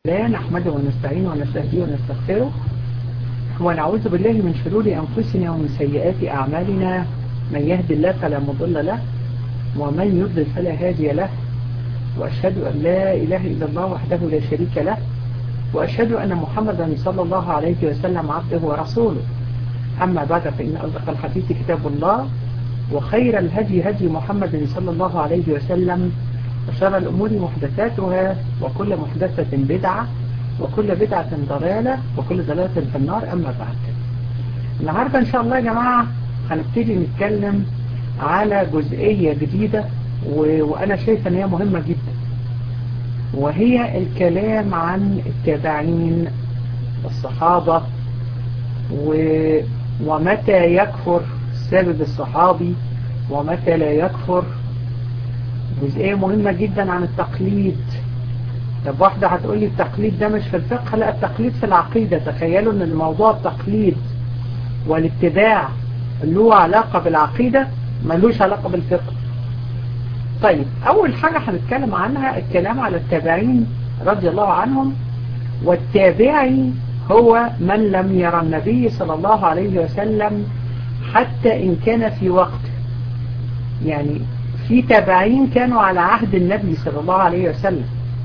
لا نحمده ونستعينه ونستهديه ونستغفره ونعوذ بالله من شرور أنفسنا ومن سيئات أعمالنا من يهد الله فلا مضل له ومن يضلل فلا هادي له وأشهد أن لا إله إلا الله وحده لا شريك له وأشهد أن محمدا صلى الله عليه وسلم عبده ورسوله أما بعد فإن أصدق الحديث كتاب الله وخير الهدي هدي محمد صلى الله عليه وسلم وشر الأمور محدثاتها وكل محدثة بدعة وكل بدعة ضلالة وكل ضلالة في النار أما بعد النهاردة إن شاء الله يا جماعة هنبتدي نتكلم على جزئية جديدة و... وأنا شايفة أن هي مهمة جدا وهي الكلام عن التابعين والصحابة و... ومتى يكفر سبب الصحابي ومتى لا يكفر جزئية مهمة جدا عن التقليد طب واحدة هتقول لي التقليد ده مش في الفقه لا التقليد في العقيدة تخيلوا ان الموضوع التقليد والاتباع له علاقة بالعقيدة ملوش علاقة بالفقه طيب اول حاجة هنتكلم عنها الكلام على التابعين رضي الله عنهم والتابعي هو من لم يرى النبي صلى الله عليه وسلم حتى إن كان في وقت يعني في تابعين كانوا على عهد النبي صلى الله عليه وسلم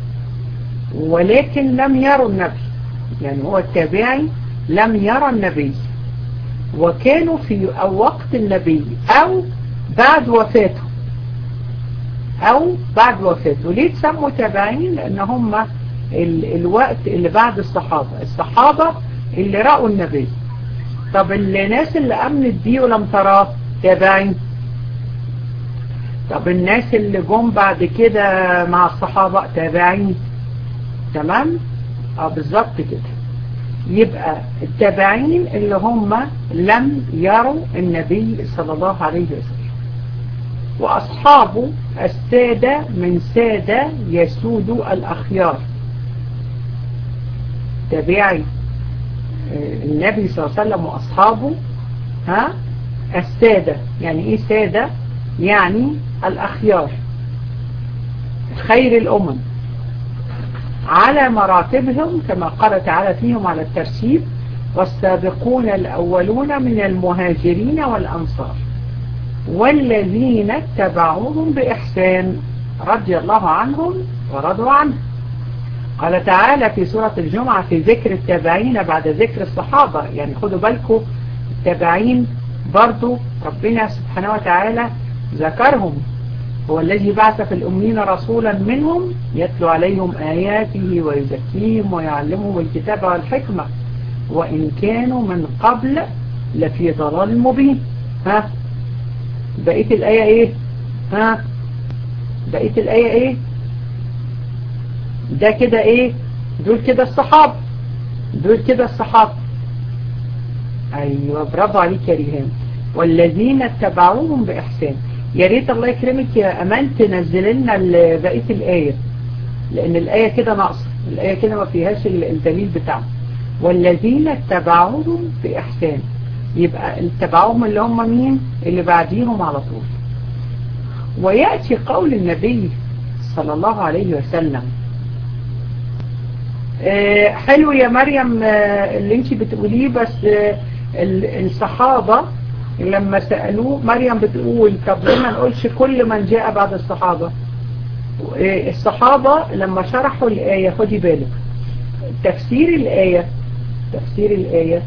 ولكن لم يروا النبي يعني هو التابعي لم يرى النبي وكانوا في أو وقت النبي أو بعد وفاته أو بعد وفاته ليه تسموا تابعين لأن هم ال الوقت اللي بعد الصحابة الصحابة اللي رأوا النبي طب الناس اللي أمنت بيه ولم تراه تابعين طب الناس اللي جم بعد كده مع الصحابة تابعين تمام اه بالظبط كده يبقى التابعين اللي هم لم يروا النبي صلى الله عليه وسلم وأصحابه السادة من سادة يسود الأخيار تابعي النبي صلى الله عليه وسلم وأصحابه ها السادة يعني ايه سادة يعني الأخيار خير الأمم على مراتبهم كما قال تعالى فيهم على الترتيب والسابقون الأولون من المهاجرين والأنصار والذين اتبعوهم بإحسان رضي الله عنهم ورضوا عنه قال تعالى في سورة الجمعة في ذكر التابعين بعد ذكر الصحابة يعني خدوا بالكم التابعين برضو ربنا سبحانه وتعالى ذكرهم هو الذي بعث في الأمين رسولا منهم يتلو عليهم آياته ويزكيهم ويعلمهم الكتاب والحكمة وإن كانوا من قبل لفي ضلال مبين ها بقية الآية ايه ها بقية الآية ايه ده كده ايه دول كده الصحابة دول كده الصحابة ايوه برافو عليك يا ريهام والذين اتبعوهم بإحسان يا ريت الله يكرمك يا أمان تنزل لنا بقية الآية لأن الآية كده ناقصة الآية كده ما فيهاش الدليل بتاعه والذين اتبعوهم بإحسان يبقى اتبعوهم اللي هم مين اللي بعديهم على طول ويأتي قول النبي صلى الله عليه وسلم اه حلو يا مريم اه اللي انت بتقوليه بس اه الصحابة لما سألوه مريم بتقول طب ليه ما نقولش كل من جاء بعد الصحابة الصحابة لما شرحوا الآية خدي بالك تفسير الآية تفسير الآية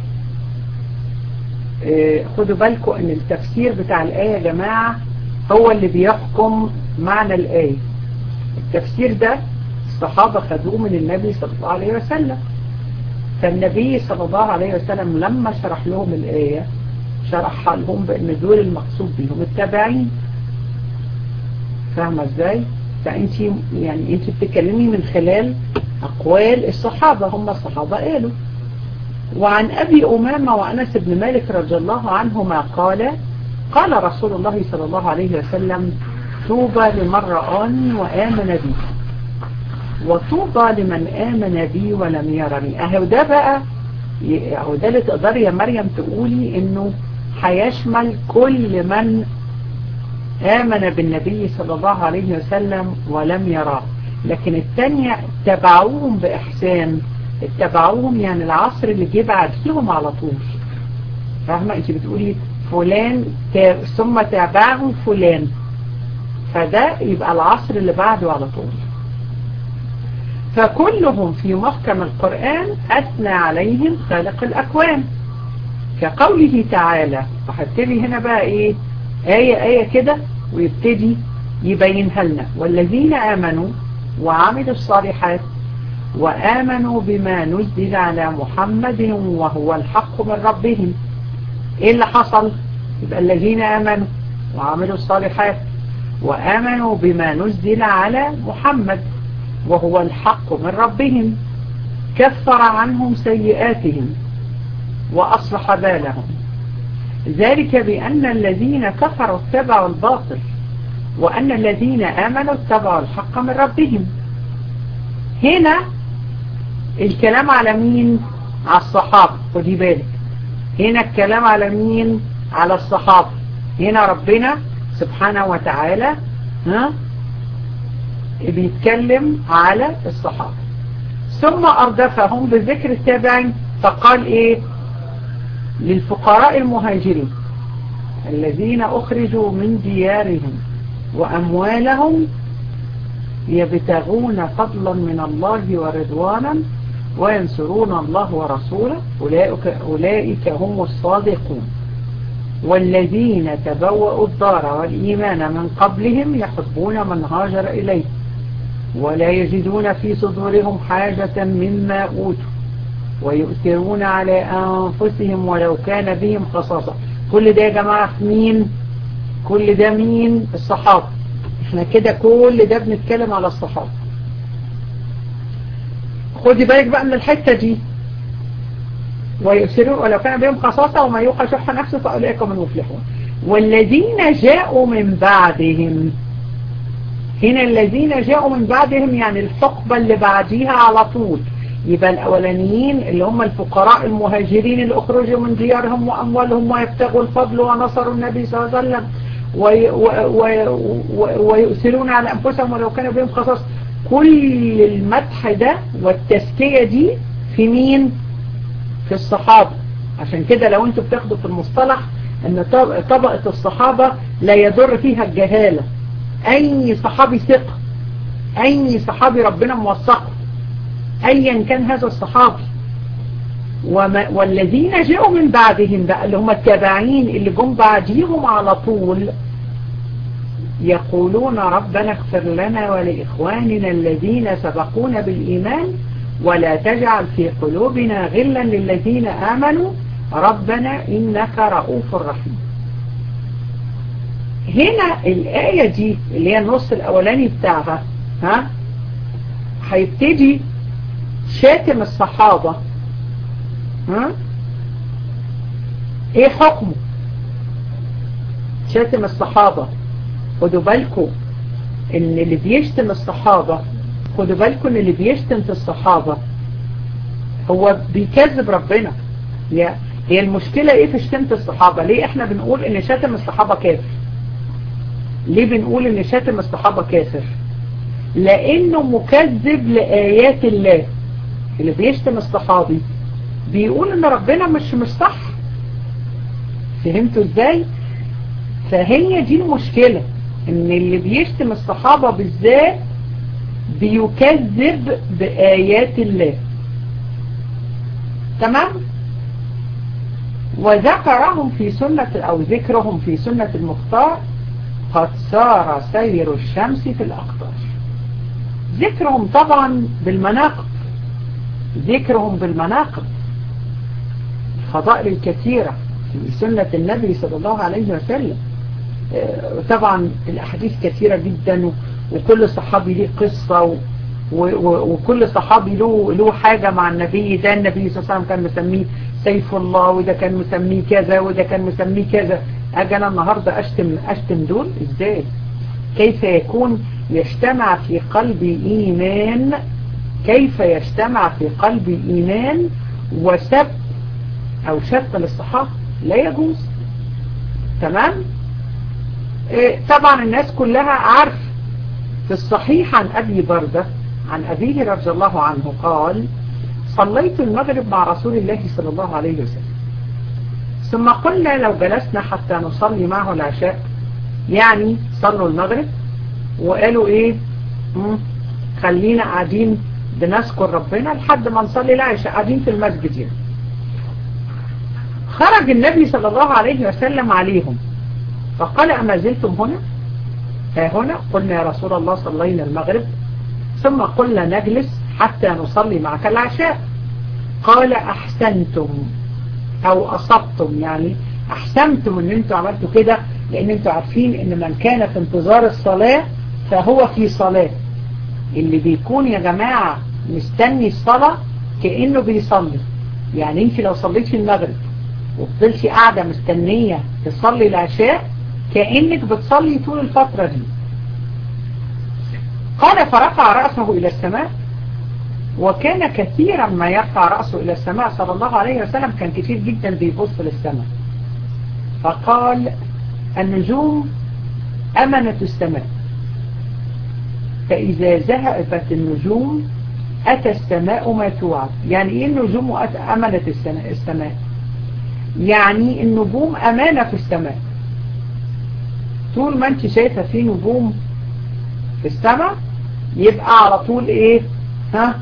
خدوا بالكم ان التفسير بتاع الآية يا جماعة هو اللي بيحكم معنى الآية التفسير ده الصحابة خدوه من النبي صلى الله عليه وسلم فالنبي صلى الله عليه وسلم لما شرح لهم الآية شرحها لهم بأن دول المقصود بهم التابعين فاهمة ازاي فانت يعني انت بتتكلمي من خلال اقوال الصحابة هم الصحابة قالوا وعن ابي امامة وانس بن مالك رضي الله عنهما قال قال رسول الله صلى الله عليه وسلم طوبى لمن رآني وآمن بي وطوبى لمن آمن بي ولم يرني اهو ده بقى اهو ده اللي تقدري يا مريم تقولي انه هيشمل كل من آمن بالنبي صلى الله عليه وسلم ولم يراه لكن التانية اتبعوهم بإحسان اتبعوهم يعني العصر اللي جه بعديهم على طول فاهمة انت بتقولي فلان ثم تابعه فلان فده يبقى العصر اللي بعده على طول فكلهم في محكم القرآن أثنى عليهم خالق الأكوان كقوله تعالى وهبتدي هنا بقى ايه آية آية كده ويبتدي يبينها لنا والذين آمنوا وعملوا الصالحات وآمنوا بما نزل على محمد وهو الحق من ربهم ايه اللي حصل يبقى الذين آمنوا وعملوا الصالحات وآمنوا بما نزل على محمد وهو الحق من ربهم كفر عنهم سيئاتهم وأصلح بالهم ذلك بأن الذين كفروا اتبعوا الباطل وأن الذين آمنوا اتبعوا الحق من ربهم هنا الكلام على مين على الصحابة خدي بالك هنا الكلام على مين على الصحابة هنا ربنا سبحانه وتعالى ها بيتكلم على الصحابة ثم أردفهم بذكر التابعين فقال إيه للفقراء المهاجرين الذين أخرجوا من ديارهم وأموالهم يبتغون فضلا من الله ورضوانا وينصرون الله ورسوله أولئك, أولئك هم الصادقون والذين تبوأوا الدار والإيمان من قبلهم يحبون من هاجر إليه ولا يجدون في صدورهم حاجة مما أوتوا ويؤثرون على أنفسهم ولو كان بهم خصاصة كل ده يا جماعة مين كل ده مين الصحابة احنا كده كل ده بنتكلم على الصحابة خدي بالك بقى من الحتة دي ويؤثرون ولو كان بهم خصاصة وما يوقع شح نفسه فأولئك من المفلحون والذين جاءوا من بعدهم هنا الذين جاءوا من بعدهم يعني الحقبة اللي بعديها على طول يبقى الأولانيين اللي هم الفقراء المهاجرين اللي أخرجوا من ديارهم وأموالهم ويبتغوا الفضل ونصروا النبي صلى الله عليه وسلم ويؤثرون على أنفسهم ولو كانوا بهم خصاص كل المدح ده والتزكية دي في مين في الصحابة عشان كده لو انتوا بتاخدوا في المصطلح ان طبقة الصحابة لا يضر فيها الجهالة اي صحابي ثقة اي صحابي ربنا موثقه ايا كان هذا الصحابي وما والذين جاءوا من بعدهم بقى اللي هم التابعين اللي جم بعديهم على طول يقولون ربنا اغفر لنا ولإخواننا الذين سبقونا بالإيمان ولا تجعل في قلوبنا غلا للذين آمنوا ربنا إنك رؤوف رحيم هنا الآية دي اللي هي النص الأولاني بتاعها ها هيبتدي شاتم الصحابة ها ايه حكمه شاتم الصحابة خدوا بالكم ان اللي بيشتم الصحابة خدوا بالكم ان اللي بيشتم في الصحابة هو بيكذب ربنا هي المشكلة ايه في شتمة الصحابة ليه احنا بنقول ان شاتم الصحابة كافر ليه بنقول ان شاتم الصحابة كافر لانه مكذب لآيات الله اللي بيشتم الصحابي بيقول ان ربنا مش مش صح فهمتوا ازاي فهي دي المشكلة ان اللي بيشتم الصحابة بالذات بيكذب بآيات الله تمام وذكرهم في سنة او ذكرهم في سنة المختار قد سار سير الشمس في الأقطار ذكرهم طبعا بالمناقب ذكرهم بالمناقب الفضائل الكثيرة في سنة النبي صلى الله عليه وسلم طبعا الأحاديث كثيرة جدا وكل صحابي له قصة وكل صحابي له له حاجة مع النبي ده النبي صلى الله عليه وسلم كان مسميه سيف الله وده كان مسميه كذا وده كان مسميه كذا اجي انا النهاردة اشتم اشتم دول ازاي كيف يكون يجتمع في قلبي ايمان كيف يجتمع في قلبي ايمان وسب او شتم للصحابة لا يجوز تمام إيه طبعا الناس كلها عارف في الصحيح عن أبي بردة عن أبيه رضي الله عنه قال صليت المغرب مع رسول الله صلى الله عليه وسلم ثم قلنا لو جلسنا حتى نصلي معه العشاء يعني صلوا المغرب وقالوا ايه مم، خلينا قاعدين بنذكر ربنا لحد ما نصلي العشاء قاعدين في المسجد يعني خرج النبي صلى الله عليه وسلم عليهم فقال أما زلتم هنا ها هنا قلنا يا رسول الله صلينا المغرب ثم قلنا نجلس حتى نصلي معك العشاء قال أحسنتم أو أصبتم يعني أحسنتم أن أنتم عملتوا كده لأن أنتم عارفين أن من كان في انتظار الصلاة فهو في صلاة اللي بيكون يا جماعة مستني الصلاة كأنه بيصلي يعني انت لو صليتي المغرب وفضلتي قاعدة مستنية تصلي العشاء كأنك بتصلي طول الفترة دي قال فرفع رأسه إلى السماء وكان كثيرا ما يرفع رأسه إلى السماء صلى الله عليه وسلم كان كثير جدا بيبص للسماء فقال النجوم أمنة السماء فإذا ذهبت النجوم أتى السماء ما توعد يعني إيه النجوم أمنة السماء يعني النجوم أمانة في السماء طول ما انت شايفة في نجوم في السماء يبقى على طول ايه ها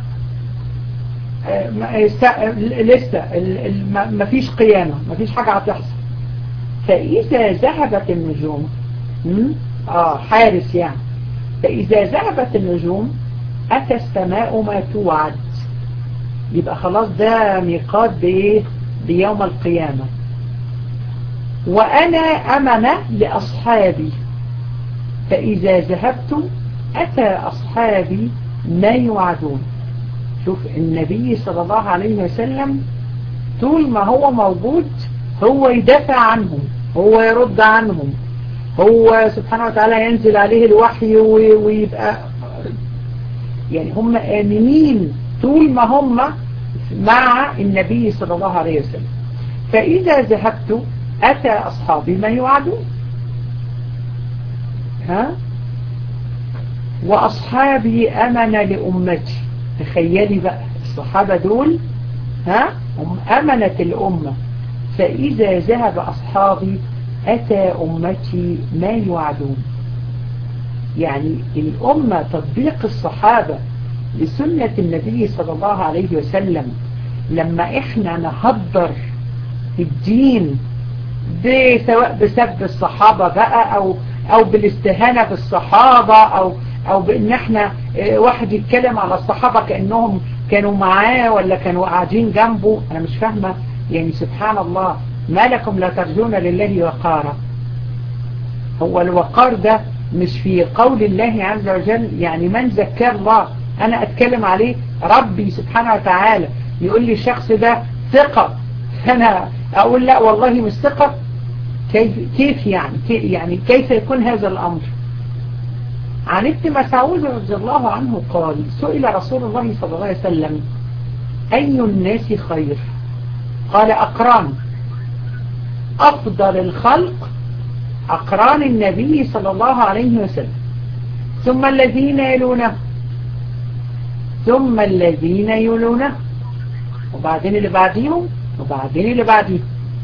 لسه مفيش قيامة مفيش حاجة هتحصل فإذا ذهبت النجوم اه حارس يعني فإذا ذهبت النجوم أتى السماء ما توعد يبقى خلاص ده ميقات بإيه بيوم القيامة وأنا أمنة لأصحابي فإذا ذهبت أتى أصحابي ما يوعدون شوف النبي صلى الله عليه وسلم طول ما هو موجود هو يدافع عنهم هو يرد عنهم هو سبحانه وتعالى ينزل عليه الوحي ويبقى يعني هم آمنين طول ما هم مع النبي صلى الله عليه وسلم فإذا ذهبت أتى أصحابي ما يوعدون ها وأصحابي أمن لأمتي تخيلي بقى الصحابة دول ها هم أمنت الأمة فإذا ذهب أصحابي أتى أمتي ما يوعدون يعني الأمة تطبيق الصحابة لسنة النبي صلى الله عليه وسلم لما احنا نهدر الدين سواء بسب الصحابة بقى او او بالاستهانة بالصحابة او او بان احنا واحد يتكلم على الصحابة كأنهم كانوا معاه ولا كانوا قاعدين جنبه انا مش فاهمة يعني سبحان الله ما لكم لا ترجون لله وقارا هو الوقار ده مش في قول الله عز وجل يعني من ذكر الله انا اتكلم عليه ربي سبحانه وتعالى يقول لي الشخص ده ثقة انا اقول لا والله مش ثقة كيف, كيف يعني كيف يعني كيف يكون هذا الامر عن ابن مسعود رضي الله عنه قال سئل رسول الله صلى الله عليه وسلم اي الناس خير قال اقران افضل الخلق اقران النبي صلى الله عليه وسلم ثم الذين يلونه ثم الذين يلونه وبعدين اللي بعديهم وبعدين اللي بعديهم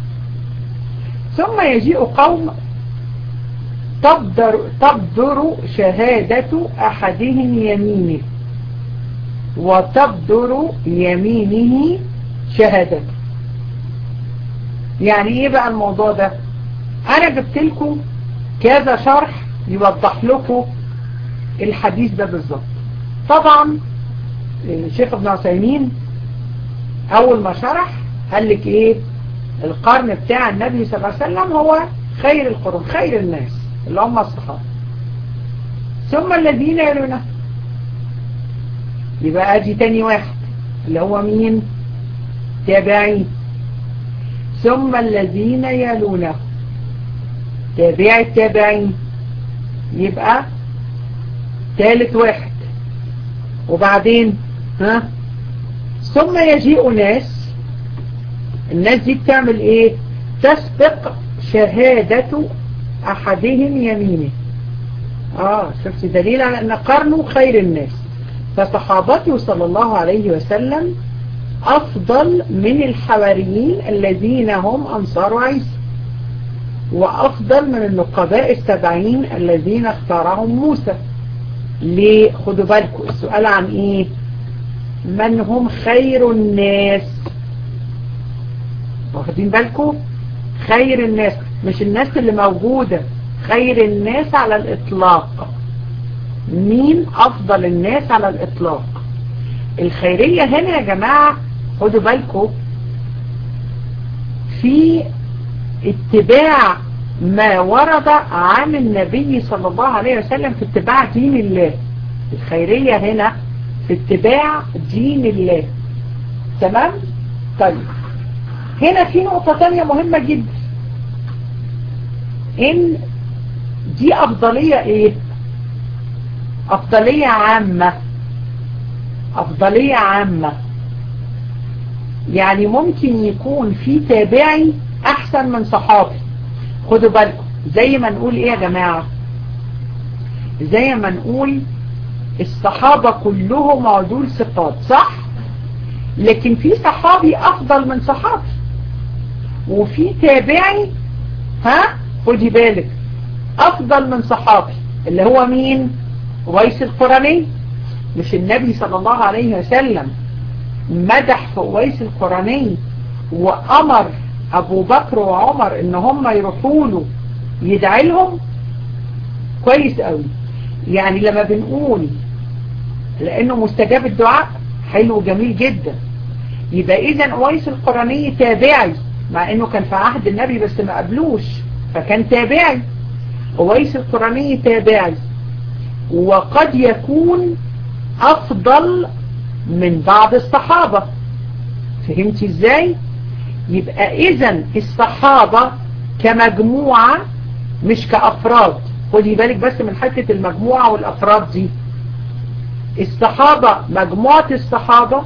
ثم يجيء قوم تبدر, تبدر شهادة أحدهم يمينه وتبدر يمينه شهادته يعني ايه بقى الموضوع ده انا جبت لكم كذا شرح يوضح لكم الحديث ده بالظبط طبعا الشيخ ابن عثيمين اول ما شرح قال لك ايه القرن بتاع النبي صلى الله عليه وسلم هو خير القرون خير الناس اللي هم الصحابة ثم الذين يلونه يبقى ادي تاني واحد اللي هو مين تابعين ثم الذين يلونه تابع التابعين يبقى ثالث واحد وبعدين ها ثم يجيء ناس الناس دي بتعمل ايه تسبق شهادة احدهم يمينه اه شفت دليل على ان قرنه خير الناس فصحابته صلى الله عليه وسلم افضل من الحواريين الذين هم انصار عيسى وافضل من النقباء السبعين الذين اختارهم موسى ليه خدوا بالكم السؤال عن ايه من هم خير الناس واخدين بالكم خير الناس مش الناس اللي موجودة خير الناس على الإطلاق مين أفضل الناس على الإطلاق الخيرية هنا يا جماعة خدوا بالكم في اتباع ما ورد عن النبي صلى الله عليه وسلم في اتباع دين الله الخيرية هنا في اتباع دين الله تمام طيب هنا في نقطة تانية مهمة جدا ان دي افضلية ايه افضلية عامة افضلية عامة يعني ممكن يكون في تابعي احسن من صحابي خدوا بالكم زي ما نقول ايه يا جماعة زي ما نقول الصحابة كلهم عدول ثقات صح لكن في صحابي افضل من صحابي وفي تابعي ها خدي بالك افضل من صحابي اللي هو مين ويس القراني مش النبي صلى الله عليه وسلم مدح في ويس القراني وامر ابو بكر وعمر ان هم يروحوا له يدعي لهم كويس قوي يعني لما بنقول لانه مستجاب الدعاء حلو جميل جدا يبقى اذا ويس القراني تابعي مع انه كان في عهد النبي بس ما قبلوش فكان تابعي ويس القراني تابعي وقد يكون افضل من بعض الصحابة فهمتي ازاي يبقى اذا الصحابة كمجموعة مش كأفراد خدي بالك بس من حتة المجموعة والأفراد دي الصحابة مجموعة الصحابة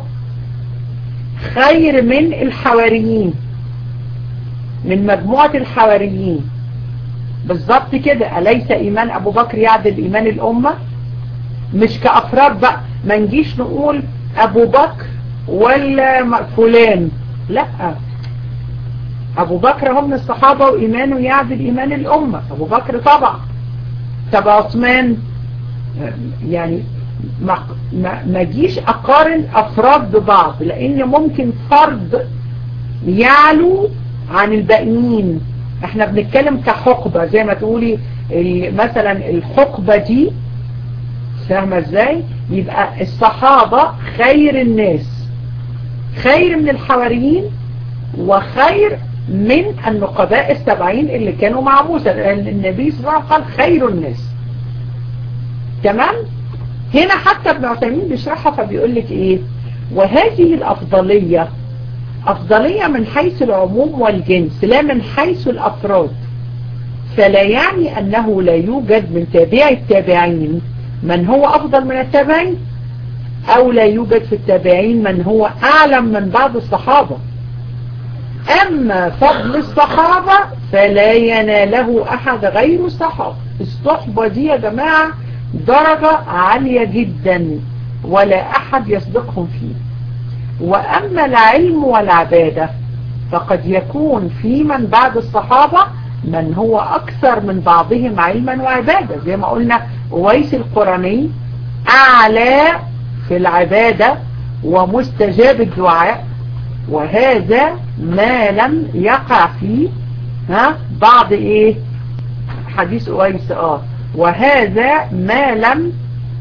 خير من الحواريين من مجموعة الحواريين بالظبط كده أليس إيمان أبو بكر يعدل إيمان الأمة مش كأفراد بقى ما نجيش نقول أبو بكر ولا فلان لا أبو بكر هم من الصحابة وإيمانه يعدل إيمان الأمة أبو بكر طبعا طب عثمان يعني ما, ما, ما جيش أقارن أفراد ببعض لأن ممكن فرد يعلو عن الباقيين احنا بنتكلم كحقبة زي ما تقولي مثلا الحقبة دي فاهمة ازاي يبقى الصحابة خير الناس خير من الحواريين وخير من النقباء السبعين اللي كانوا مع موسى لأن النبي صلى الله عليه وسلم قال خير الناس تمام هنا حتى ابن عثيمين بيشرحها فبيقول لك ايه وهذه الأفضلية أفضلية من حيث العموم والجنس لا من حيث الأفراد فلا يعني أنه لا يوجد من تابع التابعين من هو أفضل من التابعين أو لا يوجد في التابعين من هو أعلم من بعض الصحابة أما فضل الصحابة فلا يناله أحد غير الصحابة الصحبة دي يا جماعة درجة عالية جدا ولا أحد يسبقهم فيه وأما العلم والعبادة فقد يكون في من بعد الصحابة من هو أكثر من بعضهم علما وعبادة زي ما قلنا ويس القرني أعلى في العبادة ومستجاب الدعاء وهذا ما لم يقع فيه ها بعض ايه حديث أويس اه وهذا ما لم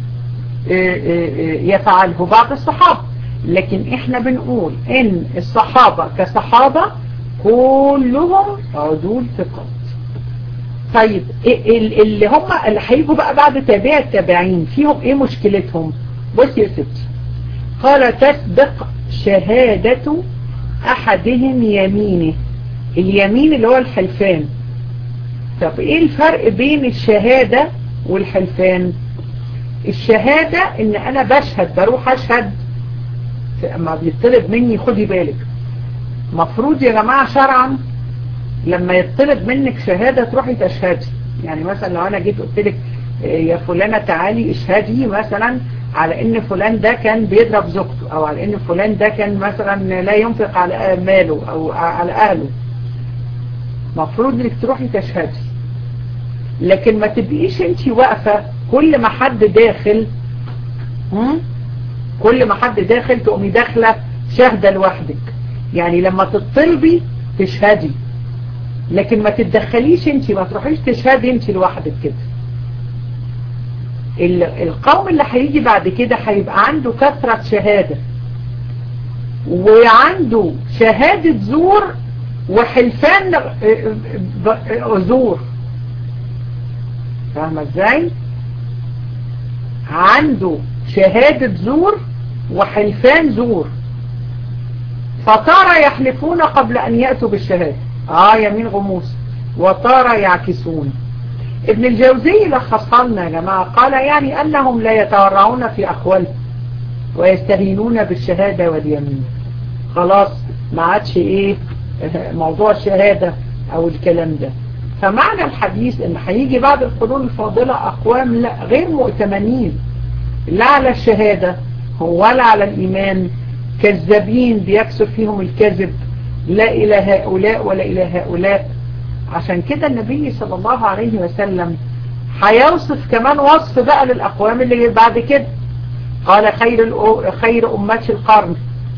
يفعله بعض الصحابة لكن احنا بنقول ان الصحابة كصحابة كلهم عدول ثقات طيب اللي هم اللي هيجوا بقى بعد تابع التابعين فيهم ايه مشكلتهم بص يا ستي قال تسبق شهادة احدهم يمينه اليمين اللي هو الحلفان طب ايه الفرق بين الشهادة والحلفان الشهادة ان انا بشهد بروح اشهد اما بيطلب مني خدي بالك مفروض يا جماعة شرعا لما يطلب منك شهادة تروحي تشهدي يعني مثلا لو انا جيت قلت لك يا فلانة تعالي اشهدي مثلا على ان فلان ده كان بيضرب زوجته او على ان فلان ده كان مثلا لا ينفق على ماله او على اهله مفروض انك تروحي تشهدي لكن ما تبقيش انت واقفة كل ما حد داخل كل ما حد داخل تقومي داخلة شاهدة لوحدك يعني لما تطلبي تشهدي لكن ما تتدخليش انت ما تروحيش تشهدي انت لوحدك كده القوم اللي هيجي بعد كده هيبقى عنده كثرة شهادة وعنده شهادة زور وحلفان زور فاهمة ازاي عنده شهادة زور وحلفان زور فترى يحلفون قبل ان يأتوا بالشهادة اه يمين غموس وترى يعكسون ابن الجوزي لخصها لنا يا جماعة قال يعني أنهم لا يتورعون في أقوالهم ويستهينون بالشهادة واليمين خلاص ما عادش إيه موضوع الشهادة أو الكلام ده فمعنى الحديث إن هيجي بعد القرون الفاضلة أقوام لا غير مؤتمنين لا على الشهادة ولا على الإيمان كذابين بيكسر فيهم الكذب لا إلى هؤلاء ولا إلى هؤلاء عشان كده النبي صلى الله عليه وسلم هيوصف كمان وصف بقى للأقوام اللي بعد كده قال خير خير أمات القرن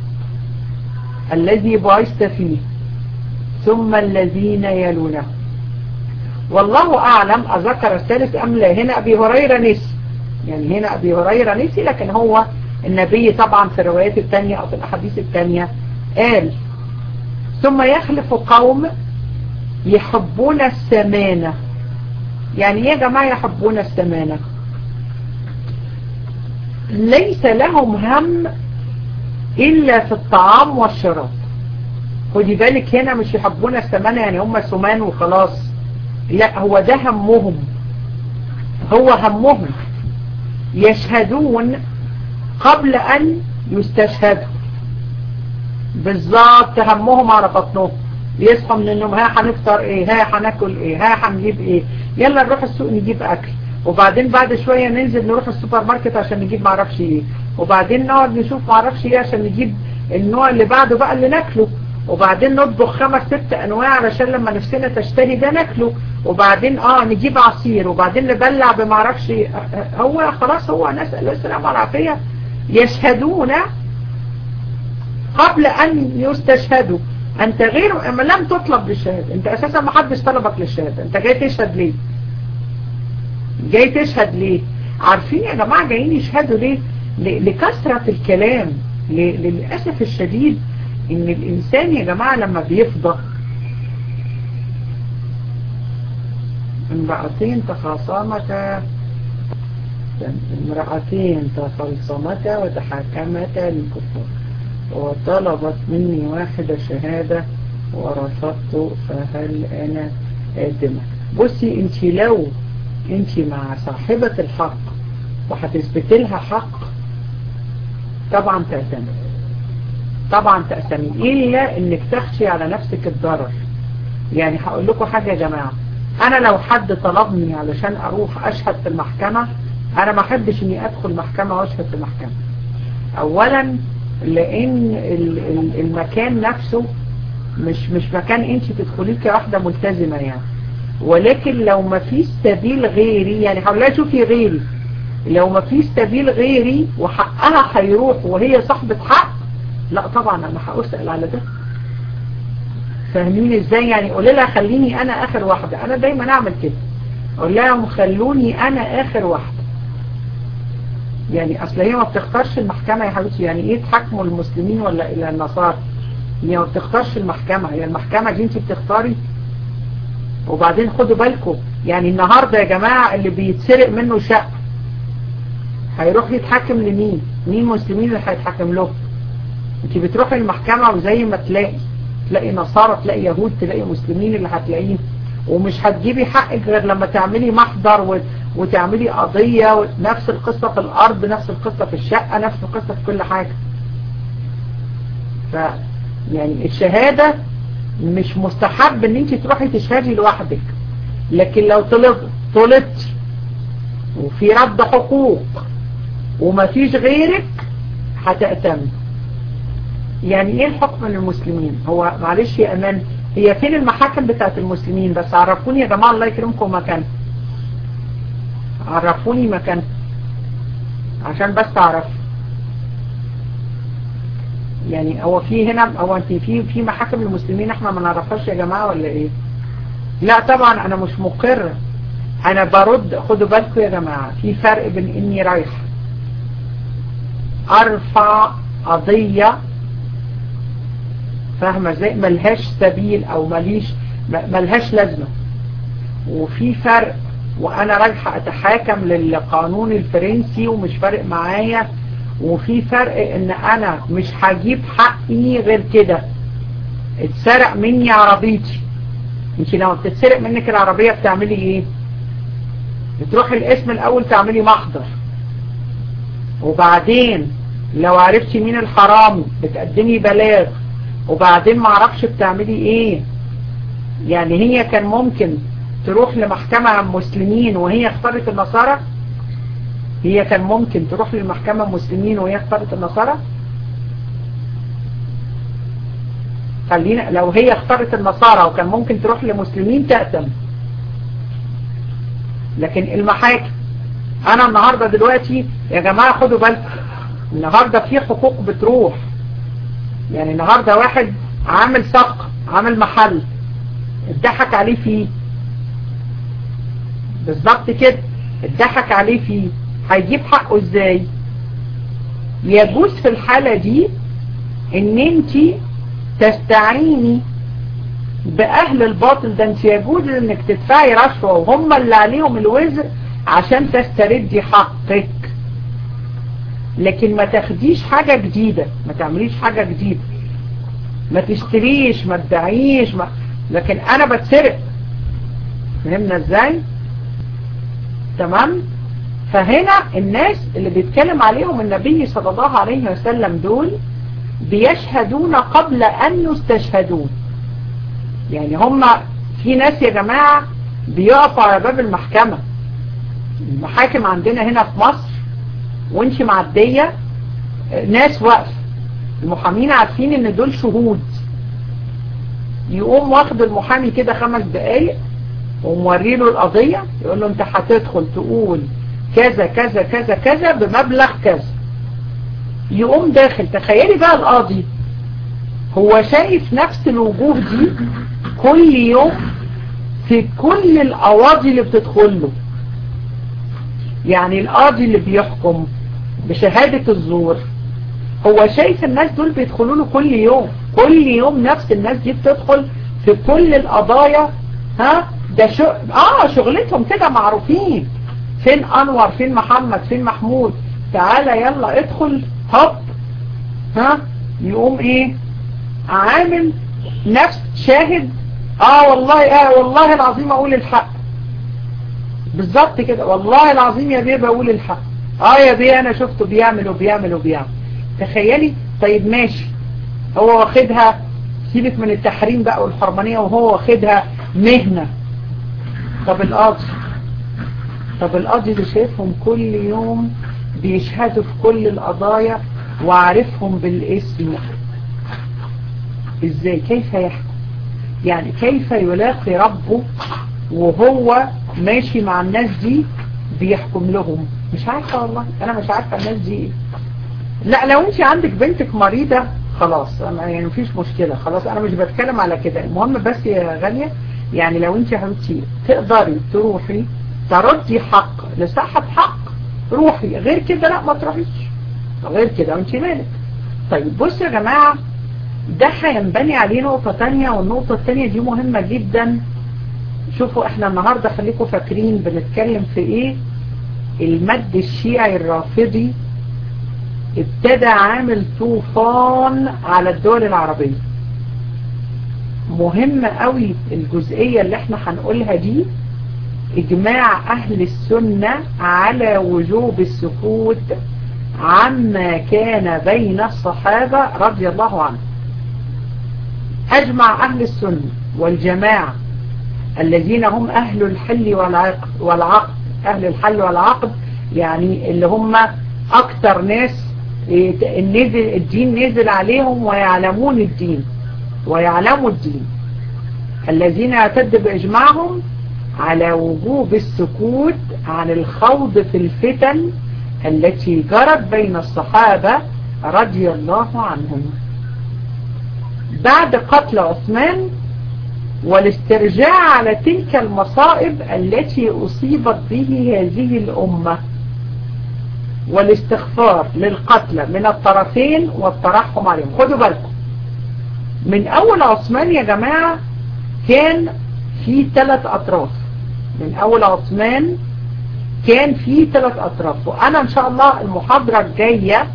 الذي بعثت فيه ثم الذين يلونه والله أعلم أذكر الثالث أم لا هنا أبي هريرة نسي يعني هنا أبي هريرة نسي لكن هو النبي طبعا في الروايات الثانية أو في الأحاديث الثانية قال ثم يخلف قوم يحبون السمانة يعني ايه يا جماعة يحبون السمانة ليس لهم هم إلا في الطعام والشراب خدي بالك هنا مش يحبون السمانة يعني هم سمان وخلاص لا هو ده همهم هو همهم يشهدون قبل أن يستشهدوا بالظبط همهم على بطنهم بيصحوا من النوم ها هنفطر ايه ها هناكل ايه ها هنجيب ايه يلا نروح السوق نجيب اكل وبعدين بعد شوية ننزل نروح السوبر ماركت عشان نجيب معرفش ايه وبعدين نقعد نشوف معرفش ايه عشان نجيب النوع اللي بعده بقى اللي ناكله وبعدين نطبخ خمس ست انواع علشان لما نفسنا تشتري ده ناكله وبعدين اه نجيب عصير وبعدين نبلع بمعرفش ايه هو خلاص هو نسأل السلام والعافية يشهدون قبل ان يستشهدوا انت غير اما لم تطلب للشهادة انت اساسا ما حدش طلبك للشهادة انت جاي تشهد ليه جاي تشهد ليه عارفين يا جماعة جايين يشهدوا ليه لكثرة الكلام للأسف الشديد ان الانسان يا جماعة لما بيفضى امرأتين تخاصمتا امرأتين تخاصمتا وتحاكمتا للكفار وطلبت مني واحدة شهادة ورفضت فهل انا آدمة بصي انت لو انت مع صاحبة الحق وهتثبت لها حق طبعا تأتمي طبعا تأتمي إلا انك تخشي على نفسك الضرر يعني هقول لكم حاجة يا جماعة انا لو حد طلبني علشان اروح اشهد في المحكمة انا ما احبش اني ادخل محكمة واشهد في المحكمة اولا لان المكان نفسه مش مش مكان انت تدخليه كواحدة ملتزمة يعني ولكن لو ما فيش سبيل غيري يعني هقول لها شوفي غيري لو ما فيش سبيل غيري وحقها هيروح وهي صاحبة حق لا طبعا انا هأسأل على ده فاهمين ازاي يعني قول لها خليني انا اخر واحدة انا دايما اعمل كده قول لها خلوني انا اخر واحدة يعني اصل هي ما بتختارش المحكمة يا حبيبتي يعني ايه تحكموا المسلمين ولا الى النصارى هي ما بتختارش المحكمة هي المحكمة دي انت بتختاري وبعدين خدوا بالكم يعني النهاردة يا جماعة اللي بيتسرق منه شقة هيروح يتحكم لمين مين مسلمين اللي هيتحكم له انت بتروحي المحكمة وزي ما تلاقي تلاقي نصارى تلاقي يهود تلاقي مسلمين اللي هتلاقيه ومش هتجيبي حقك غير لما تعملي محضر و... وتعملي قضية و... نفس القصة في الارض نفس القصة في الشقة نفس القصة في كل حاجة ف يعني الشهادة مش مستحب ان انت تروحي تشهدي لوحدك لكن لو طلبت طلبت وفي رد حقوق ومفيش غيرك هتأتم يعني ايه الحكم للمسلمين هو معلش يا امان هي فين المحاكم بتاعت المسلمين بس عرفوني يا جماعة الله يكرمكم مكان عرفوني مكان عشان بس اعرف يعني هو في هنا هو انت في في محاكم للمسلمين احنا ما نعرفهاش يا جماعة ولا ايه لا طبعا انا مش مقر انا برد خدوا بالكم يا جماعة في فرق بين اني رايح ارفع قضية فاهمة ازاي ملهاش سبيل او مليش ملهاش لازمة وفي فرق وانا رايحة اتحاكم للقانون الفرنسي ومش فارق معايا وفي فرق ان انا مش هجيب حقي غير كده اتسرق مني عربيتي انت لما بتتسرق منك العربية بتعملي ايه بتروحي الاسم الاول تعملي محضر وبعدين لو عرفتي مين الحرامي بتقدمي بلاغ وبعدين معرفش بتعملي ايه يعني هي كان ممكن تروح لمحكمة مسلمين وهي اختارت النصارى هي كان ممكن تروح للمحكمة مسلمين وهي اختارت النصارى خلينا لو هي اختارت النصارى وكان ممكن تروح لمسلمين تأتم لكن المحاكم انا النهاردة دلوقتي يا جماعة خدوا بالكم النهاردة في حقوق بتروح يعني النهاردة واحد عامل صفقة عامل محل اتضحك عليه فيه بالظبط كده اتضحك عليه فيه هيجيب حقه ازاي يجوز في الحالة دي ان انت تستعيني باهل الباطل ده انت يجوز انك تدفعي رشوة وهم اللي عليهم الوزر عشان تستردي حقك لكن ما تاخديش حاجة جديدة ما تعمليش حاجة جديدة ما تشتريش ما تبيعيش ما... لكن انا بتسرق فهمنا ازاي تمام فهنا الناس اللي بيتكلم عليهم النبي صلى الله عليه وسلم دول بيشهدون قبل ان يستشهدون يعني هم في ناس يا جماعة بيقفوا على باب المحكمة المحاكم عندنا هنا في مصر وانت معدية ناس واقف المحامين عارفين ان دول شهود يقوم واخد المحامي كده خمس دقايق وموري له القضية يقول له انت هتدخل تقول كذا كذا كذا كذا بمبلغ كذا يقوم داخل تخيلي بقى القاضي هو شايف نفس الوجوه دي كل يوم في كل القواضي اللي بتدخل له يعني القاضي اللي بيحكم بشهادة الزور هو شايف الناس دول بيدخلوا له كل يوم كل يوم نفس الناس دي بتدخل في كل القضايا ها ده شو... اه شغلتهم كده معروفين فين انور فين محمد فين محمود تعالى يلا ادخل هوب ها يقوم ايه عامل نفس شاهد اه والله اه والله العظيم اقول الحق بالظبط كده والله العظيم يا بيه بقول الحق اه يا بيه انا شفته بيعمل وبيعمل وبيعمل تخيلي طيب ماشي هو واخدها سيبك من التحريم بقى والحرمانية وهو واخدها مهنة طب القاضي طب القاضي اللي شايفهم كل يوم بيشهدوا في كل القضايا وعارفهم بالاسم ازاي كيف يحكم يعني كيف يلاقي ربه وهو ماشي مع الناس دي بيحكم لهم مش عارفة والله انا مش عارفة الناس دي ايه لا لو انت عندك بنتك مريضة خلاص انا يعني مفيش مشكلة خلاص انا مش بتكلم على كده المهم بس يا غالية يعني لو انت حبيبتي تقدري تروحي تردي حق لصاحب حق روحي غير كده لا ما تروحيش غير كده وانت مالك طيب بصوا يا جماعة ده هينبني عليه نقطة تانية والنقطة التانية دي مهمة جدا شوفوا احنا النهاردة خليكم فاكرين بنتكلم في ايه المد الشيعي الرافضي ابتدى عامل طوفان على الدول العربية مهم قوي الجزئية اللي احنا هنقولها دي اجماع اهل السنة على وجوب السكوت عما كان بين الصحابة رضي الله عنهم اجمع اهل السنة والجماعة الذين هم اهل الحل والعقد, والعقد اهل الحل والعقد يعني اللي هم اكتر ناس النزل الدين نزل عليهم ويعلمون الدين ويعلموا الدين الذين يعتد بإجماعهم على وجوب السكوت عن الخوض في الفتن التي جرت بين الصحابة رضي الله عنهم بعد قتل عثمان والاسترجاع على تلك المصائب التي أصيبت به هذه الأمة والاستغفار للقتلى من الطرفين والترحم عليهم خدوا بالكم من أول عثمان يا جماعة كان في ثلاث أطراف من أول عثمان كان في ثلاث أطراف وأنا إن شاء الله المحاضرة الجاية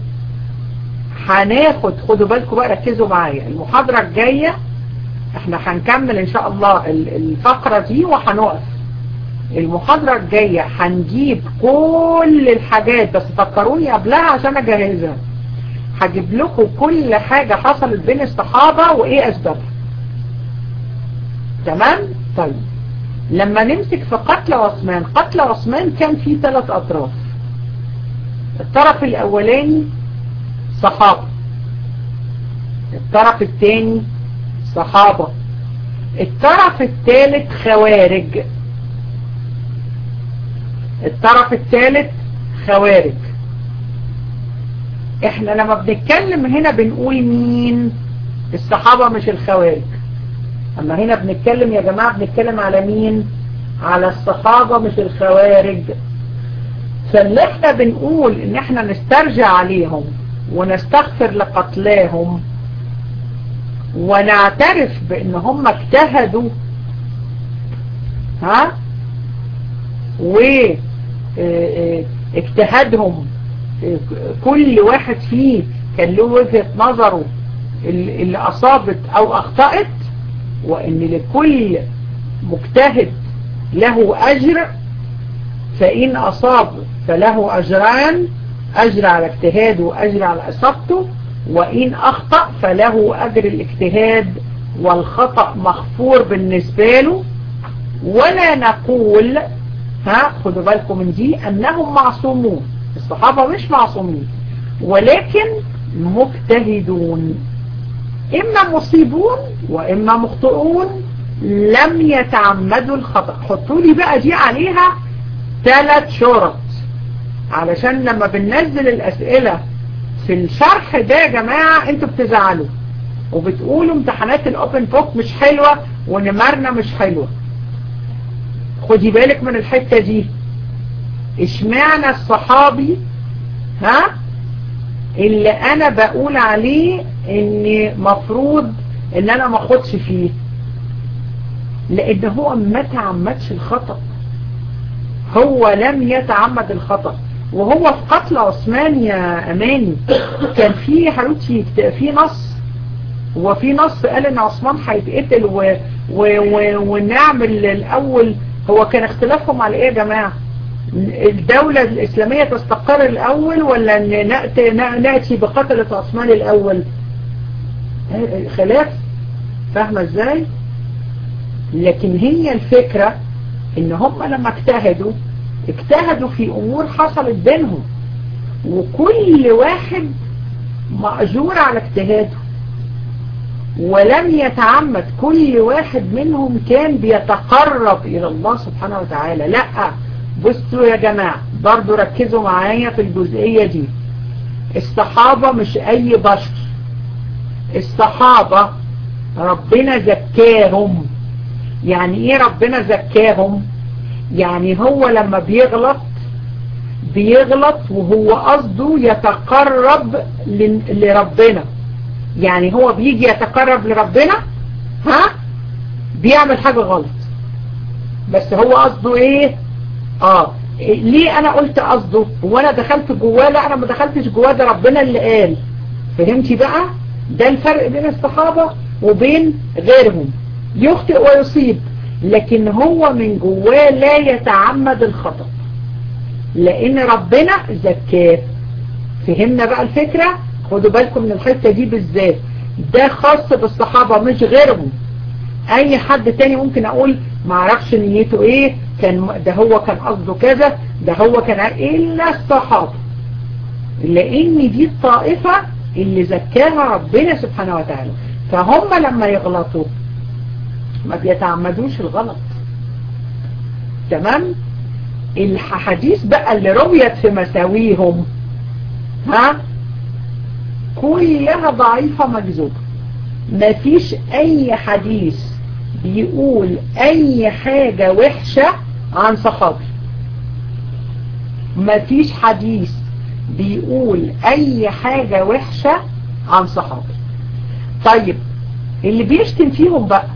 هناخد خدوا بالكم بقى ركزوا معايا المحاضرة الجاية احنا هنكمل ان شاء الله الفقرة دي وهنقف المحاضرة الجاية هنجيب كل الحاجات بس فكروني قبلها عشان اجهزها هجيب لكم كل حاجة حصلت بين الصحابة وايه اسبابها تمام طيب لما نمسك في قتل عثمان قتل عثمان كان فيه ثلاث اطراف الطرف الاولاني صحابة الطرف الثاني صحابة الطرف الثالث خوارج الطرف الثالث خوارج احنا لما بنتكلم هنا بنقول مين الصحابة مش الخوارج اما هنا بنتكلم يا جماعة بنتكلم على مين على الصحابة مش الخوارج فاللي احنا بنقول ان احنا نسترجع عليهم ونستغفر لقتلاهم ونعترف بان هم اجتهدوا ها واجتهادهم كل واحد فيه كان له وجهة نظره اللي اصابت او اخطأت وان لكل مجتهد له اجر فان اصاب فله اجران اجر على اجتهاده واجر على اصابته وإن أخطأ فله أجر الاجتهاد والخطأ مغفور بالنسبة له ولا نقول ها خدوا بالكم من دي أنهم معصومون الصحابة مش معصومين ولكن مجتهدون إما مصيبون وإما مخطئون لم يتعمدوا الخطأ حطوا لي بقى دي عليها ثلاث شرط علشان لما بننزل الأسئلة في الشرح ده يا جماعة انتوا بتزعلوا وبتقولوا امتحانات الاوبن بوك مش حلوة ونمرنا مش حلوة خدي بالك من الحتة دي اشمعنى الصحابي ها اللي انا بقول عليه ان مفروض ان انا ما اخدش فيه لان هو ما تعمدش الخطأ هو لم يتعمد الخطأ وهو في قتل عثمان يا اماني كان في حبيبتي في نص وفي نص قال ان عثمان هيتقتل و... و... و... ونعمل الاول هو كان اختلافهم على ايه يا جماعة الدولة الاسلامية تستقر الاول ولا نأتي, نأتي بقتلة عثمان الاول خلاف فاهمة ازاي لكن هي الفكرة ان هم لما اجتهدوا اجتهدوا في امور حصلت بينهم وكل واحد مأجور على اجتهاده ولم يتعمد كل واحد منهم كان بيتقرب الى الله سبحانه وتعالى لا بصوا يا جماعة برضو ركزوا معايا في الجزئية دي الصحابة مش اي بشر الصحابة ربنا زكاهم يعني ايه ربنا زكاهم يعني هو لما بيغلط بيغلط وهو قصده يتقرب لربنا يعني هو بيجي يتقرب لربنا ها بيعمل حاجة غلط بس هو قصده ايه اه ليه انا قلت قصده هو انا دخلت جواه لا انا ما دخلتش جواه ده ربنا اللي قال فهمتي بقى ده الفرق بين الصحابة وبين غيرهم يخطئ ويصيب لكن هو من جواه لا يتعمد الخطأ لان ربنا زكاه فهمنا بقى الفكرة خدوا بالكم من الحتة دي بالذات ده خاص بالصحابة مش غيرهم اي حد تاني ممكن اقول معرفش نيته ايه كان ده هو كان قصده كذا ده هو كان إلا الصحابة لأن دي الطائفة اللي زكاها ربنا سبحانه وتعالى فهم لما يغلطوا ما بيتعمدوش الغلط تمام الحديث بقى اللي رميت في مساويهم ها كلها ضعيفة مجذوبة مفيش اي حديث بيقول اي حاجة وحشة عن صحابي مفيش حديث بيقول اي حاجة وحشة عن صحابي طيب اللي بيشتم فيهم بقى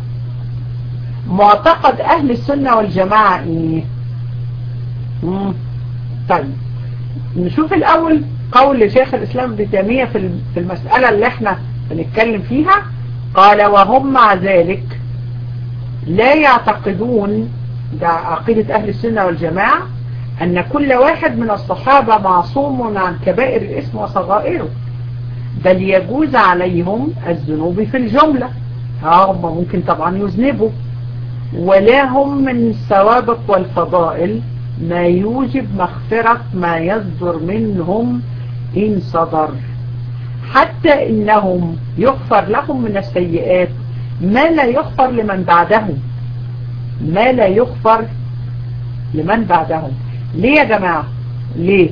معتقد اهل السنة والجماعة ايه مم. طيب نشوف الاول قول شيخ الاسلام ابن تيمية في المسألة اللي احنا بنتكلم فيها قال وهم مع ذلك لا يعتقدون ده عقيدة اهل السنة والجماعة ان كل واحد من الصحابة معصوم عن كبائر الاسم وصغائره بل يجوز عليهم الذنوب في الجملة هم ممكن طبعا يذنبوا ولا هم من السوابق والفضائل ما يوجب مغفرة ما يصدر منهم إن صدر حتى إنهم يغفر لهم من السيئات ما لا يغفر لمن بعدهم ما لا يغفر لمن بعدهم ليه يا جماعة ليه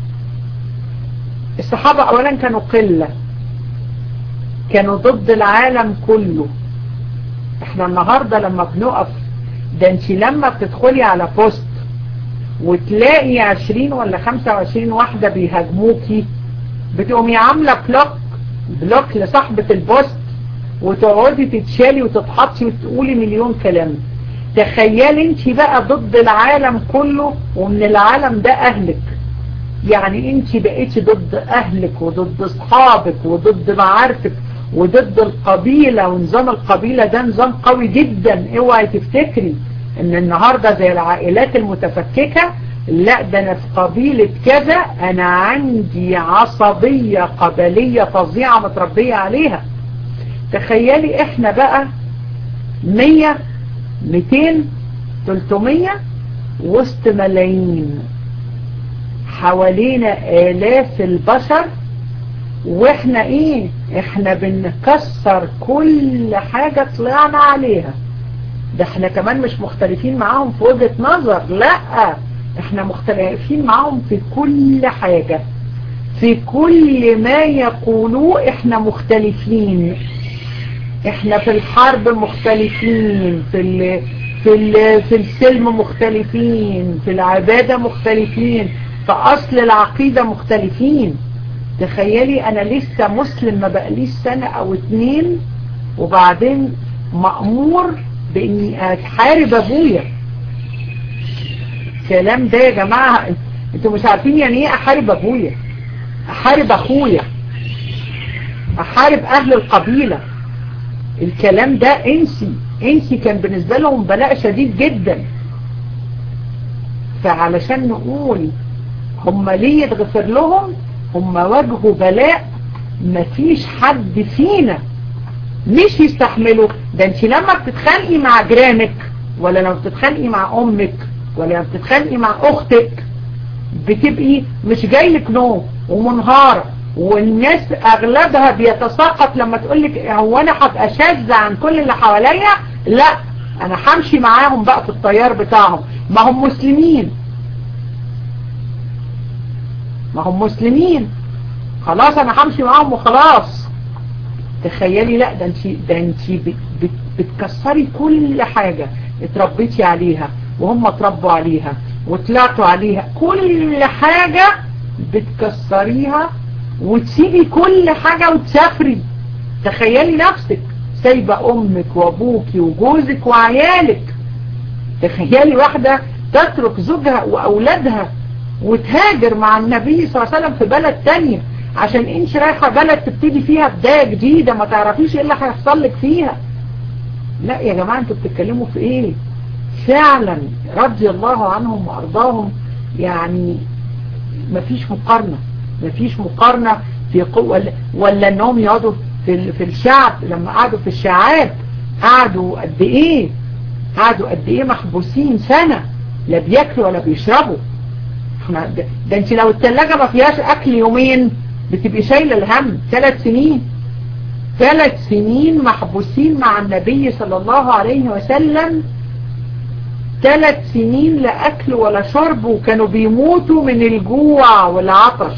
الصحابة أولا كانوا قلة كانوا ضد العالم كله احنا النهاردة لما بنقف ده انت لما بتدخلي على بوست وتلاقي عشرين ولا خمسة وعشرين واحدة بيهاجموكي بتقومي عاملة بلوك بلوك لصاحبة البوست وتقعدي تتشالي وتتحطي وتقولي مليون كلام تخيلي انت بقى ضد العالم كله ومن العالم ده اهلك يعني انت بقيتي ضد اهلك وضد اصحابك وضد معارفك وضد القبيلة ونظام القبيلة ده نظام قوي جدا اوعي تفتكري ان النهاردة زي العائلات المتفككة لا ده انا في قبيلة كذا انا عندي عصبية قبلية فظيعة متربية عليها تخيلي احنا بقى مية ميتين تلتمية وسط ملايين حوالينا آلاف البشر واحنا ايه احنا بنكسر كل حاجة طلعنا عليها ده احنا كمان مش مختلفين معاهم في وجهة نظر لا احنا مختلفين معاهم في كل حاجة في كل ما يقولوه احنا مختلفين احنا في الحرب مختلفين في ال في ال في السلم مختلفين في العبادة مختلفين في اصل العقيدة مختلفين تخيلي انا لسه مسلم ما بقاليش سنة او اتنين وبعدين مأمور باني اتحارب ابويا الكلام ده يا جماعة انتوا مش عارفين يعني ايه احارب ابويا احارب اخويا احارب اهل القبيلة الكلام ده انسي انسي كان بالنسبة لهم بلاء شديد جدا فعلشان نقول هم ليه يتغفر لهم هم واجهوا بلاء مفيش حد فينا مش يستحمله ده انت لما بتتخانقي مع جيرانك ولا لما بتتخانقي مع امك ولا لما بتتخانقي مع اختك بتبقي مش جايلك نوم ومنهارة والناس اغلبها بيتساقط لما تقولك هو انا هبقى شاذة عن كل اللي حواليا لا انا همشي معاهم بقى في الطيار بتاعهم ما هم مسلمين ما هم مسلمين خلاص انا همشي معاهم وخلاص تخيلي لا ده انت ده انت بت بتكسري كل حاجة اتربيتي عليها وهم اتربوا عليها وطلعتوا عليها كل حاجة بتكسريها وتسيبي كل حاجة وتسافري تخيلي نفسك سايبة امك وابوك وجوزك وعيالك تخيلي واحدة تترك زوجها واولادها وتهاجر مع النبي صلى الله عليه وسلم في بلد تانية عشان انت رايحة بلد تبتدي فيها بداية جديدة ما تعرفيش ايه اللي هيحصل لك فيها لا يا جماعة انتوا بتتكلموا في ايه فعلا رضي الله عنهم وارضاهم يعني مفيش مقارنة مفيش مقارنة في قوة ولا, ولا انهم يقعدوا في, في الشعب لما قعدوا في الشعاب قعدوا قد ايه قعدوا قد ايه محبوسين سنة لا بياكلوا ولا بيشربوا احنا ده, ده انت لو التلاجة ما فيهاش اكل يومين بتبقي شايله الهم ثلاث سنين ثلاث سنين محبوسين مع النبي صلى الله عليه وسلم ثلاث سنين لا اكل ولا شرب وكانوا بيموتوا من الجوع والعطش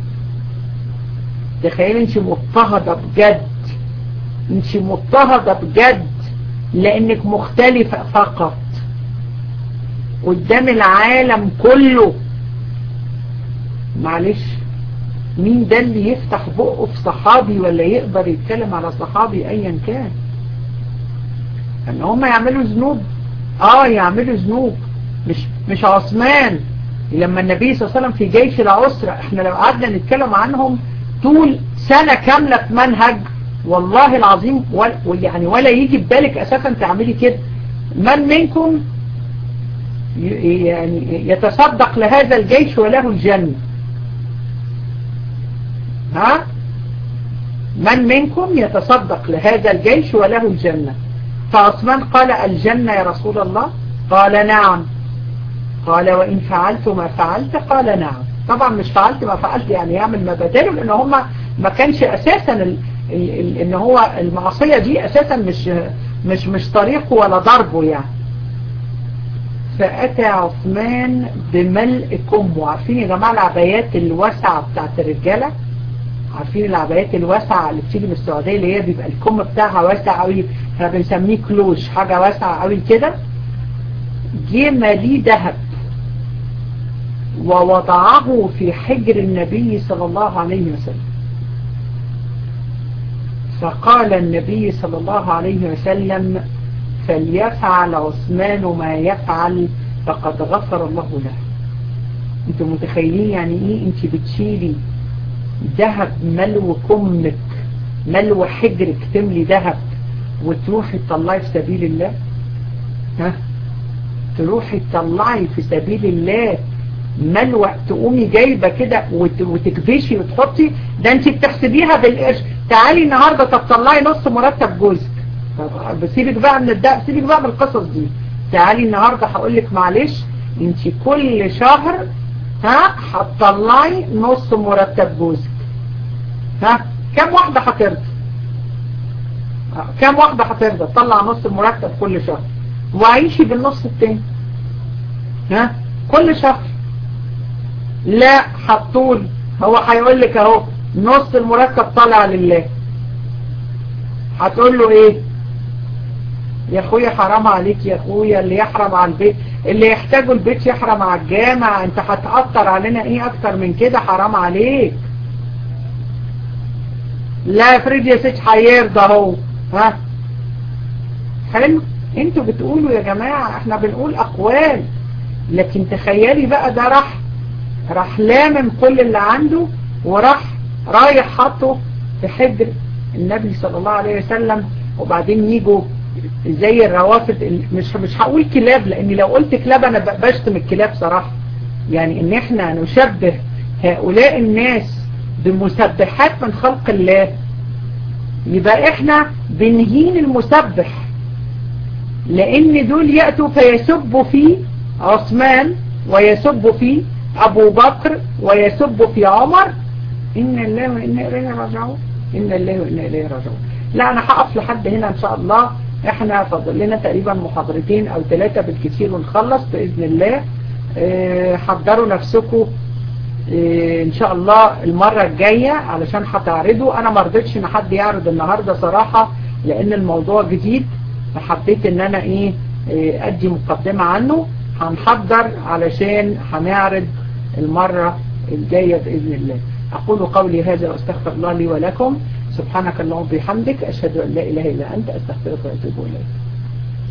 تخيل انت مضطهدة بجد انت مضطهدة بجد لانك مختلفة فقط قدام العالم كله معلش مين ده اللي يفتح بقه في صحابي ولا يقدر يتكلم على صحابي ايا كان ان هم يعملوا ذنوب اه يعملوا ذنوب مش مش عثمان لما النبي صلى الله عليه وسلم في جيش العسرة احنا لو قعدنا نتكلم عنهم طول سنة كاملة في منهج والله العظيم يعني ولا يجي ببالك اساسا تعملي كده من منكم يعني يتصدق لهذا الجيش وله الجنة ها من منكم يتصدق لهذا الجيش وله الجنة فعثمان قال الجنة يا رسول الله قال نعم قال وإن فعلت ما فعلت قال نعم طبعا مش فعلت ما فعلت يعني يعمل ما بداله لأن هم ما كانش أساسا ال ال ال إن هو المعصية دي أساسا مش مش مش طريقه ولا ضربه يعني فأتى عثمان بملء كمه عارفين يا جماعة العبايات الواسعة بتاعت الرجالة عارفين العبايات الواسعة اللي بتيجي من السعودية اللي هي بيبقى الكم بتاعها واسع قوي احنا بنسميه كلوش حاجة واسعة قوي كده جه ماليه ذهب ووضعه في حجر النبي صلى الله عليه وسلم فقال النبي صلى الله عليه وسلم فليفعل عثمان ما يفعل فقد غفر الله له انتوا متخيلين يعني ايه انت بتشيلي ذهب ملو كمك ملو حجرك تملي ذهب وتروحي تطلعي في سبيل الله ها تروحي تطلعي في سبيل الله ملوى تقومي جايبة كده وتكبشي وتحطي ده انت بتحسبيها بالقرش تعالي النهاردة طب طلعي نص مرتب جوزك طب سيبك بقى من الدق سيبك بقى من القصص دي تعالي النهاردة هقول لك معلش انت كل شهر ها هتطلعي نص مرتب جوزك ها كم واحدة هترضى كم واحدة هترضى تطلع نص المرتب كل شهر وعيشي بالنص التاني ها كل شهر لا هتطول هو هيقول لك اهو نص المرتب طالع لله هتقول له ايه يا اخويا حرام عليك يا اخويا اللي يحرم على البيت اللي يحتاجه البيت يحرم على الجامع انت هتأثر علينا ايه اكتر من كده حرام عليك لا افرض يا ست هيرضى اهو ها حلو انتوا بتقولوا يا جماعة احنا بنقول اقوال لكن تخيلي بقى ده راح راح لامم كل اللي عنده وراح رايح حطه في حجر النبي صلى الله عليه وسلم وبعدين يجوا زي الروافد مش مش هقول كلاب لان لو قلت كلاب انا بشتم الكلاب صراحة يعني ان احنا نشبه هؤلاء الناس بمسبحات من خلق الله يبقى احنا بنهين المسبح لان دول يأتوا فيسبوا في عثمان ويسبوا في ابو بكر ويسبوا في عمر ان الله وإنا إليه راجعون إن الله وإنا إليه راجعون لا أنا هقف لحد هنا إن شاء الله إحنا فاضل لنا تقريبا محاضرتين أو ثلاثة بالكثير ونخلص بإذن الله اه حضروا نفسكم اه إن شاء الله المرة الجاية علشان هتعرضوا أنا ما رضيتش إن حد يعرض النهاردة صراحة لأن الموضوع جديد فحبيت إن أنا إيه اه أدي مقدمة عنه هنحضر علشان هنعرض المرة الجاية بإذن الله أقول قولي هذا وأستغفر الله لي ولكم سبحانك اللهم وبحمدك أشهد أن لا إله إلا أنت أستغفرك وأتوب إليك